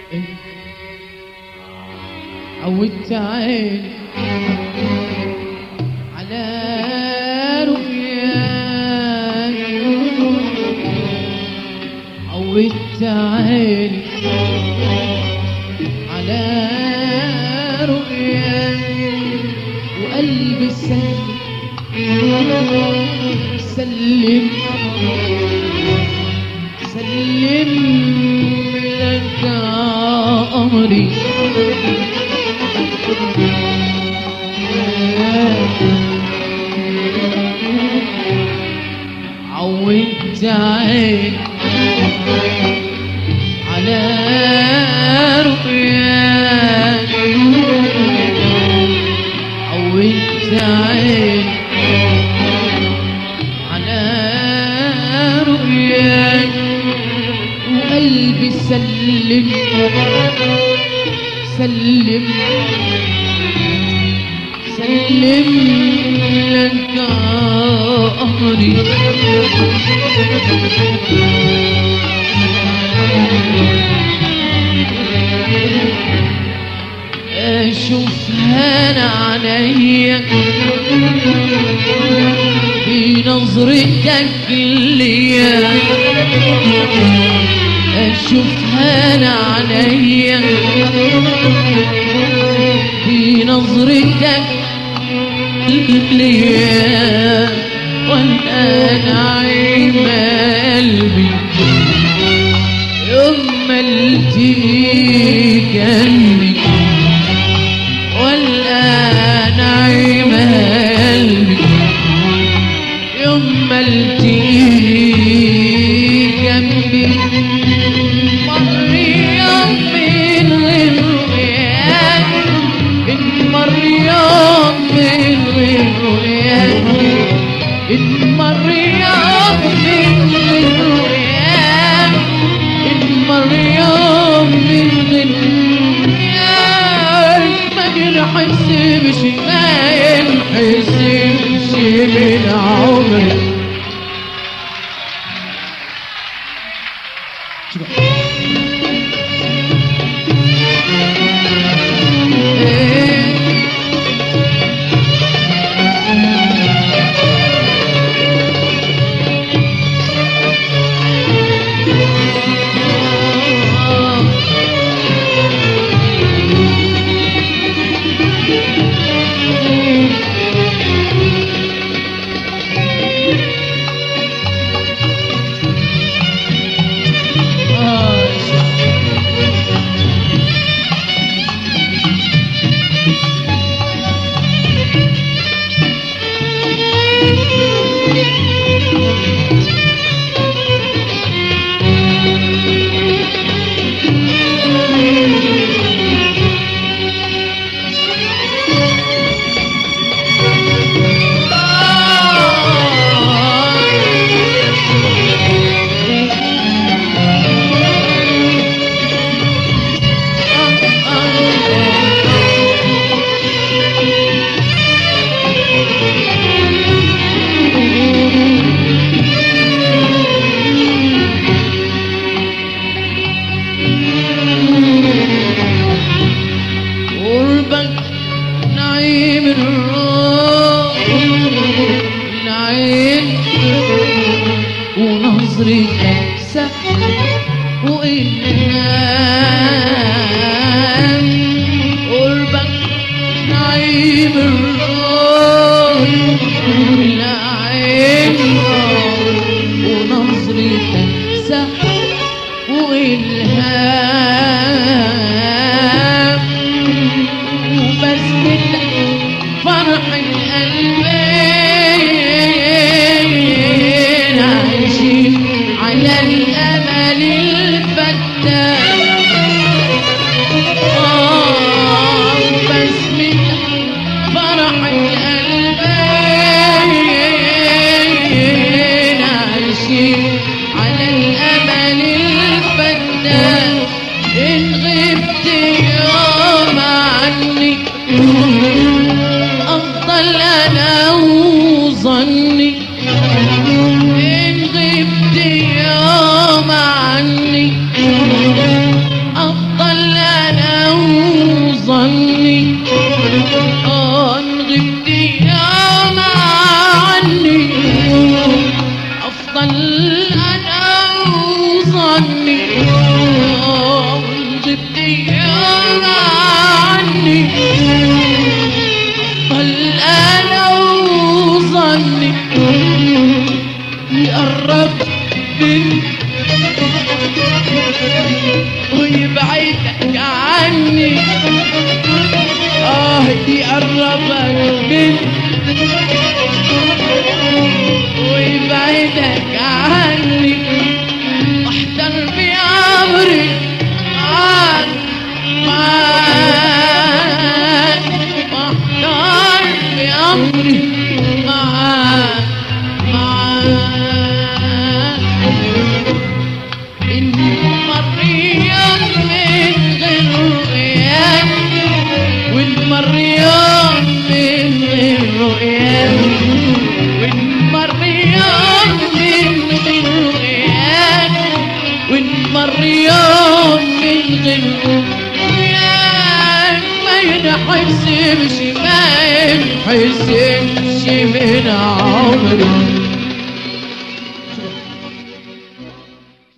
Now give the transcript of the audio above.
عودت عيني على رؤياك عودت عيني على رؤياك وقلبي سلم سلم سلم لك أمري عودت عيني على رؤياك عودت عيني على رؤياك وقلبي سلم سلم سلم لك أمري أشوفها أنا عليا بنظرتك ليا أشوفها أنا عليا بنظرتك ليا وأنا نعيم قلبي يوم ما التقيك قلبي والآن نعيم قلبي يوم ما التقيك جنبي مر يوم من غير رؤياك إن مر يوم من غير رؤياك إن مر يوم من غير رؤياك إن مر يوم من غير رؤياك ما ينحس بشي ما ينحس بشي من عمري إيه قربك نعيم الروح العين ونظرتك سحر وإلهام قربك نعيم الروح العين ونظرتك سحر وإلهام وبسمتك فرح القلبين عايشين على الأمان ضل انا وظني غبت يوم عني ضل انا وظني يقرب مني ويبعدك عني اه يقربك مني ويبعدك عني واحتر بأمري معاك معاك واحتر بأمري معاك معاك إن مر يوم من غير رؤياك وإن مر يوم من غير رؤياك وإن مر يوم من غير رؤياك وإن مر يوم من غير رؤياك ما ينحسبش ما ينحسبش من عمري